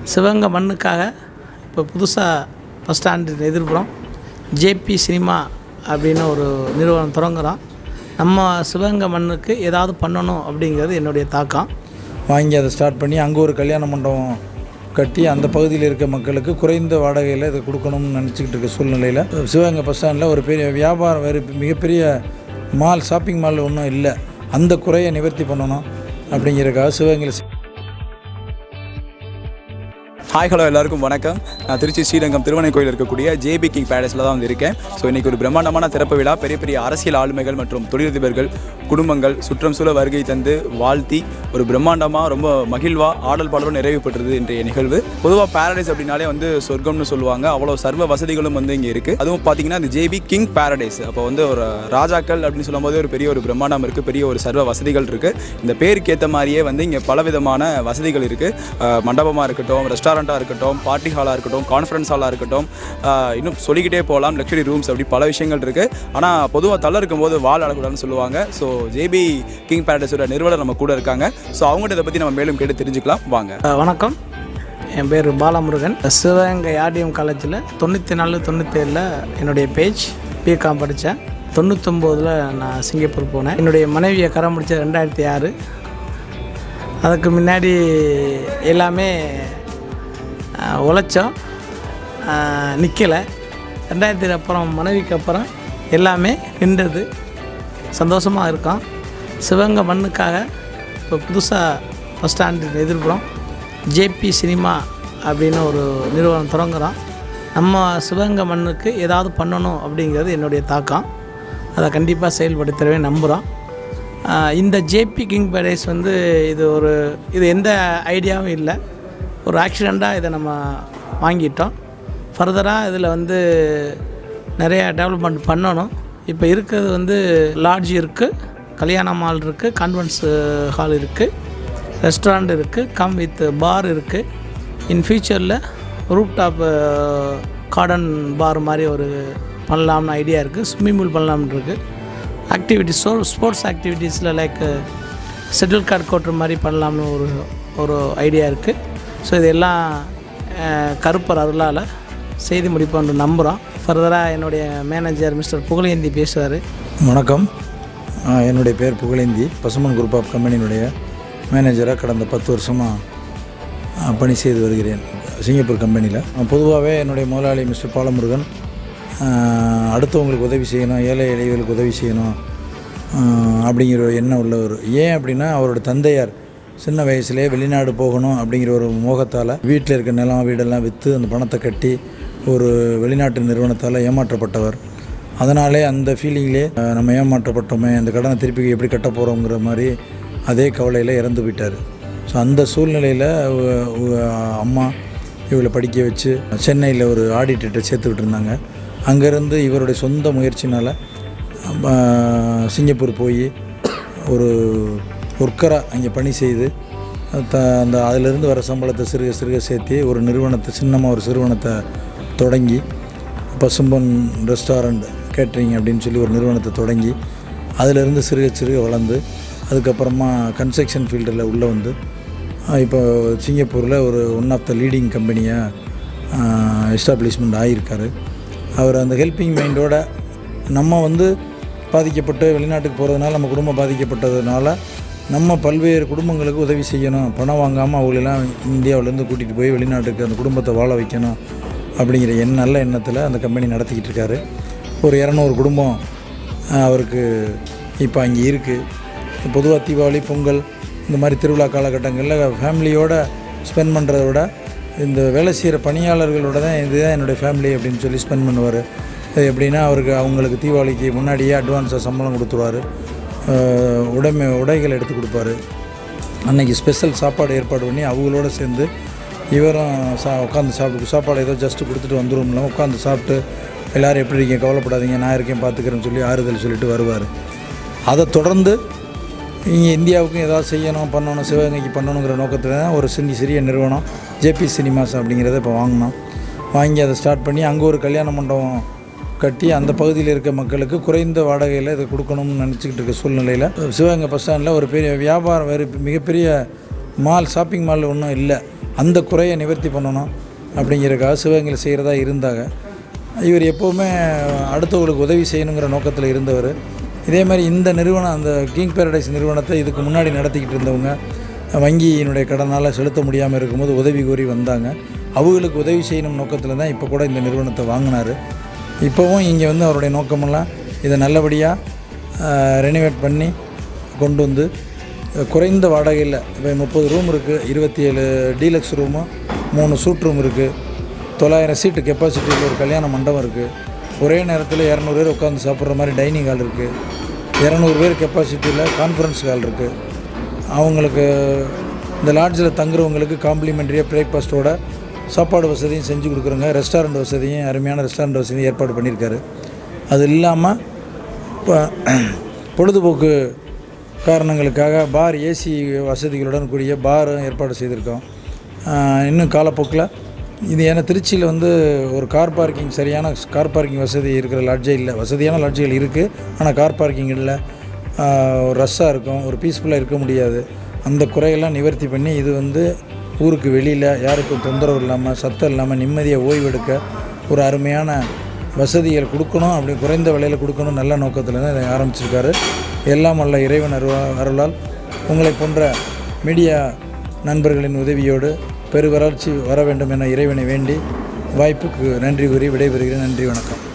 சிவகங்கை மண்ணுக்காக இப்போ புதுசாக பஸ் ஸ்டாண்டு எதிர்ப்புறம் ஜேபி சினிமா அப்படின்னு ஒரு நிறுவனம் தொடங்குறோம் நம்ம சிவகங்கை மண்ணுக்கு ஏதாவது பண்ணணும் அப்படிங்கிறது என்னுடைய தாக்கம் வாங்கி அதை ஸ்டார்ட் பண்ணி அங்கே ஒரு கல்யாண மண்டபம் கட்டி அந்த பகுதியில் இருக்க மக்களுக்கு குறைந்த வாடகையில் இதை கொடுக்கணும்னு நினச்சிக்கிட்டு இருக்க சூழ்நிலையில் சிவகங்கை பஸ் ஸ்டாண்டில் ஒரு பெரிய வியாபாரம் வேறு மிகப்பெரிய மால் ஷாப்பிங் மால் ஒன்றும் இல்லை அந்த குறையை நிவர்த்தி பண்ணணும் அப்படிங்கிறதுக்காக சிவகங்கையில் ஹாய் ஹலோ எல்லாருக்கும் வணக்கம் நான் திருச்சி ஸ்ரீரங்கம் திருவண்ணை கோயில் இருக்கக்கூடிய ஜேபி கிங் பேலஸில் தான் வந்து இருக்கேன் ஸோ இன்றைக்கி ஒரு பிரம்மாண்டமான திறப்பு விழா பெரிய பெரிய அரசியல் ஆளுமைகள் மற்றும் தொழிலதிபர்கள் குடும்பங்கள் சுற்றம் சூழ வருகை தந்து வாழ்த்தி ஒரு பிரம்மாண்டமாக ரொம்ப மகிழ்வாக ஆடல் பாடலும் நிறைவு பெற்றது இன்றைய நிகழ்வு பொதுவாக பேரடைஸ் அப்படின்னாலே வந்து சொர்க்கம்னு சொல்லுவாங்க அவ்வளோ சர்வ வசதிகளும் வந்து இங்கே இருக்குது அதுவும் பார்த்தீங்கன்னா இந்த ஜேபி கிங் பேரடைஸ் அப்போ வந்து ஒரு ராஜாக்கள் அப்படின்னு சொல்லும்போது ஒரு பெரிய ஒரு பிரம்மாண்டம் இருக்குது பெரிய ஒரு சர்வ வசதிகள் இருக்குது இந்த பேருக்கு ஏற்ற மாதிரியே வந்து இங்கே பலவிதமான வசதிகள் இருக்குது மண்டபமாக இருக்கட்டும் ரெஸ்டாரண்ட்டாக இருக்கட்டும் பார்ட்டி ஹாலாக இருக்கட்டும் கான்ஃபரன்ஸ் ஹாலாக இருக்கட்டும் ஆஹ் இன்னும் சொல்லிக்கிட்டே போகலாம் லக்ஸரி ரூம்ஸ் அப்படி பல விஷயங்கள் இருக்குது ஆனால் பொதுவாக தள்ள இருக்கும்போது வால் அடக்கூடாதுன்னு சொல்லுவாங்க ஸோ ஜேபி கிங் பேரடைஸோட நிறுவனர் நம்ம கூட இருக்காங்க ஸோ அவங்கள்ட்ட இதை பற்றி நம்ம மேலும் கேட்டு தெரிஞ்சுக்கலாம் வாங்க அஹ் வணக்கம் என் பேர் பாலமுருகன் சிவகங்கை ஆர்டிஎம் காலேஜில் தொண்ணூற்றி நாலு தொண்ணூற்றேழில் என்னுடைய பேஜ் பிகாம் படித்தேன் தொண்ணூத்தொம்போதில் நான் சிங்கப்பூர் போனேன் என்னுடைய மனைவியை கரை முடித்தது ரெண்டாயிரத்தி ஆறு அதுக்கு முன்னாடி எல்லாமே அஹ், உழைச்சோம் நிற்கலை ரெண்டாயிரத்தி அப்புறம் மனைவிக்கு அப்புறம் எல்லாமே நின்றது சந்தோஷமாக இருக்கோம் சிவகங்கை மண்ணுக்காக இப்போ புதுசாக பஸ் ஸ்டாண்டு எதிர்ப்புறம் ஜேபி சினிமா அப்படின்னு ஒரு நிறுவனம் தொடங்குறோம் நம்ம சிவகங்கை மண்ணுக்கு ஏதாவது பண்ணணும் அப்படிங்கிறது என்னுடைய தாக்கம் அதை கண்டிப்பாக செயல்படுத்தவே நம்புகிறோம் ஆஹ் இந்த ஜேபி கிங் பேரடைஸ் வந்து இது ஒரு இது எந்த ஐடியாவும் இல்லை ஒரு ஆக்சிடெண்ட்டாக இதை நம்ம வாங்கிட்டோம் ஃபர்தராக இதில் வந்து நிறைய டெவலப்மெண்ட் பண்ணணும் இப்போ இருக்கிறது வந்து லாட்ஜ் இருக்குது கல்யாண மால் இருக்குது கான்வென்ஸ் ஹால் இருக்குது ரெஸ்டாரண்ட் இருக்குது கம் வித் பார் இருக்குது இன் ஃபியூச்சரில் ரூப் டாப் கார்டன் பார் மாதிரி ஒரு பண்ணலாம்னு ஐடியா இருக்குது ஸ்விம்மிங் பூல் பண்ணலாம்னு இருக்குது ஆக்டிவிட்டிஸ் ஸோ ஸ்போர்ட்ஸ் ஆக்டிவிட்டீஸில் லைக் செட்டில் கார்டு கோட்டுற மாதிரி பண்ணலாம்னு ஒரு ஒரு ஐடியா இருக்குது ஸோ இதெல்லாம் அஹ், கருப்பர் அருளால் செய்து முடிப்போம்னு நம்புகிறோம் ஃபர்தராக என்னுடைய மேனேஜர் மிஸ்டர் புகழேந்தி பேசுவார் வணக்கம் ஆ, என்னுடைய பேர் புகழேந்தி பசுமன் குரூப் ஆஃப் கம்பெனியினுடைய மேனேஜராக கடந்த பத்து வருஷமாக பணி செய்து வருகிறேன் சிங்கப்பூர் கம்பெனியில் பொதுவாகவே என்னுடைய முதலாளி மிஸ்டர் பாலமுருகன் ஆ, அடுத்தவங்களுக்கு உதவி செய்யணும் ஏழை எளியவர்களுக்கு உதவி செய்யணும் ஆ, அப்படிங்கிற ஒரு எண்ணம் உள்ளவர் ஏன் அப்படின்னா அவரோட தந்தையார் சின்ன வயசுலேயே வெளிநாடு போகணும் அப்படிங்கிற ஒரு மோகத்தால் வீட்டில் இருக்க நிலம் வீடெல்லாம் விற்று அந்த பணத்தை கட்டி ஒரு வெளிநாட்டு நிறுவனத்தால் ஏமாற்றப்பட்டவர் அதனாலே அந்த ஃபீலிங்லே அஹ், நம்ம ஏமாற்றப்பட்டோமே அந்த கடனை திருப்பி எப்படி கட்ட போகிறோங்கிற மாதிரி அதே கவலையில் இறந்து போயிட்டார் ஸோ அந்த சூழ்நிலையில் அம்மா இவளை படிக்க வச்சு சென்னையில் ஒரு ஆடிட்டர்கிட்ட சேர்த்து விட்டுருந்தாங்க அங்கேருந்து இவருடைய சொந்த முயற்சினால் சிங்கப்பூர் போய் ஒரு ஒர்க்கராக அங்கே பணி செய்து த அந்த அதிலிருந்து வர சம்பளத்தை சிறுக சிறுக சேர்த்து ஒரு நிறுவனத்தை சின்னமாக ஒரு நிறுவனத்தை தொடங்கி பசும்பொன் ரெஸ்டாரண்ட் கேட்ரிங் அப்படின்னு சொல்லி ஒரு நிறுவனத்தை தொடங்கி அதிலிருந்து சிறுக சிறுக வளர்ந்து அதுக்கப்புறமா கன்ஸ்ட்ரக்ஷன் ஃபீல்டில் உள்ளே வந்து ஆஹ் இப்போ சிங்கப்பூரில் ஒரு ஒன் ஆஃப் த லீடிங் கம்பெனியாக எஸ்டாப்ளிஷ்மெண்ட் ஆகியிருக்காரு அவர் அந்த ஹெல்பிங் மைண்டோட நம்ம வந்து பாதிக்கப்பட்டு வெளிநாட்டுக்கு போகிறதுனால நம்ம குடும்பம் பாதிக்கப்பட்டதுனால நம்ம பல்வேறு குடும்பங்களுக்கு உதவி செய்யணும் பணம் வாங்காமல் அவங்களெல்லாம் இந்தியாவிலேருந்து கூட்டிகிட்டு போய் வெளிநாட்டுக்கு அந்த குடும்பத்தை வாழ வைக்கணும் அப்படிங்கிற எண்ண நல்ல எண்ணத்தில் அந்த கம்பெனி நடத்திக்கிட்டு இருக்காரு ஒரு இரநூறு குடும்பம் ஆஹ், அவருக்கு இப்போ அங்கே இருக்குது பொதுவாக தீபாவளி பொங்கல் இந்த மாதிரி திருவிழா காலகட்டங்களில் ஃபேமிலியோட ஸ்பெண்ட் பண்ணுறத விட இந்த வேலை செய்கிற பணியாளர்களோட தான் இதுதான் என்னுடைய ஃபேமிலி அப்படின்னு சொல்லி ஸ்பெண்ட் பண்ணுவார் அது எப்படின்னா அவருக்கு அவங்களுக்கு தீபாவளிக்கு முன்னாடியே அட்வான்ஸாக சம்பளம் கொடுத்துருவாரு ஆஹ், உடைமை உடைகள் எடுத்து கொடுப்பாரு அன்னைக்கு ஸ்பெஷல் சாப்பாடு ஏற்பாடு பண்ணி அவங்களோட சேர்ந்து இவரும் சா உட்காந்து சாப்பிட்டு சாப்பாடு ஏதோ ஜஸ்ட்டு கொடுத்துட்டு வந்துரும்ல உட்காந்து சாப்பிட்டு எல்லோரும் எப்படி இருக்கீங்க கவலைப்படாதீங்க நான் இருக்கேன் பார்த்துக்கிறேன்னு சொல்லி ஆறுதல் சொல்லிட்டு வருவார் அதை தொடர்ந்து இங்கே இந்தியாவுக்கும் ஏதாவது செய்யணும் பண்ணணும் சிவகங்கைக்கு பண்ணணுங்கிற நோக்கத்தில் தான் ஒரு சிந்தி சிறிய நிறுவனம் ஜேபி சினிமாஸ் அப்படிங்கிறத இப்போ வாங்கினோம் வாங்கி அதை ஸ்டார்ட் பண்ணி அங்கே ஒரு கல்யாண மண்டபம் கட்டி அந்த பகுதியில் இருக்க மக்களுக்கு குறைந்த வாடகையில் இதை கொடுக்கணும்னு நினச்சிக்கிட்டு இருக்க சூழ்நிலையில் சிவகங்கை பஸ் ஸ்டாண்டில் ஒரு பெரிய வியாபாரம் வேறு மிகப்பெரிய மால் ஷாப்பிங் மால் ஒன்றும் இல்லை அந்த குறையை நிவர்த்தி பண்ணணும் அப்படிங்கிறக்காக சிவகங்கையில் செய்கிறதா இருந்தாங்க இவர் எப்போவுமே அடுத்தவங்களுக்கு உதவி செய்யணுங்கிற நோக்கத்தில் இருந்தவர் இதே மாதிரி இந்த நிறுவனம் அந்த கிங் பேரடைஸ் நிறுவனத்தை இதுக்கு முன்னாடி நடத்திக்கிட்டு இருந்தவங்க வங்கியினுடைய கடனால் செலுத்த முடியாமல் இருக்கும்போது உதவி கோரி வந்தாங்க அவங்களுக்கு உதவி செய்யணும் நோக்கத்தில் தான் இப்போ கூட இந்த நிறுவனத்தை வாங்கினார் இப்போவும் இங்கே வந்து அவருடைய நோக்கமெல்லாம் இதை நல்லபடியாக ரெனிவேட் பண்ணி கொண்டு வந்து அஹ், குறைந்த வாடகையில் இப்போ முப்பது ரூம் இருக்குது இருபத்தி ஏழு டீலக்ஸ் ரூமு மூணு சூட் ரூம் இருக்குது தொள்ளாயிரம் சீட்டு கெப்பாசிட்டியில் ஒரு கல்யாண மண்டபம் இருக்குது ஒரே நேரத்தில் இரநூறு பேர் உட்காந்து சாப்பிட்ற மாதிரி டைனிங் ஹால் இருக்குது இரநூறு பேர் கெப்பாசிட்டியில் கான்ஃபரன்ஸ் ஹால் இருக்குது அவங்களுக்கு இந்த லாட்ஜில் தங்குறவங்களுக்கு காம்ப்ளிமெண்ட்ரியாக பிரேக்ஃபாஸ்ட்டோட சாப்பாடு வசதியும் செஞ்சு கொடுக்குறோங்க ரெஸ்டாரண்ட் வசதியும் அருமையான ரெஸ்டாரண்ட் வசதியும் ஏற்பாடு பண்ணியிருக்காரு அது இல்லாமல் இப்போ பொழுதுபோக்கு காரணங்களுக்காக பார் ஏசி வசதிகளுடன் கூடிய பாரும் ஏற்பாடு செய்திருக்கோம் ஆஹ் இன்னும் காலப்போக்கில் இது ஏன்னா திருச்சியில் வந்து ஒரு கார் பார்க்கிங் சரியான கார் பார்க்கிங் வசதி இருக்கிற லாட்ஜே இல்லை வசதியான லாட்ஜுகள் இருக்குது ஆனால் கார் பார்க்கிங் இல்லை ஆஹ் ஒரு ரஷ்ஷாக இருக்கும் ஒரு பீஸ்ஃபுல்லாக இருக்க முடியாது அந்த குறையெல்லாம் நிவர்த்தி பண்ணி இது வந்து ஊருக்கு வெளியில் யாருக்கும் தொந்தரவு இல்லாமல் சத்தம் இல்லாமல் நிம்மதியாக ஓய்வெடுக்க ஒரு அருமையான வசதிகள் கொடுக்கணும் அப்படி குறைந்த விலையில் கொடுக்கணும் நல்ல நோக்கத்தில் தான் இதை ஆரம்பிச்சிருக்காரு எல்லாம் வல்ல இறைவன் அருவா அருளால் உங்களை போன்ற மீடியா நண்பர்களின் உதவியோடு பெரு வளர்ச்சி வர வேண்டும் என இறைவனை வேண்டி வாய்ப்புக்கு நன்றி கூறி விடைபெறுகிறேன் நன்றி வணக்கம்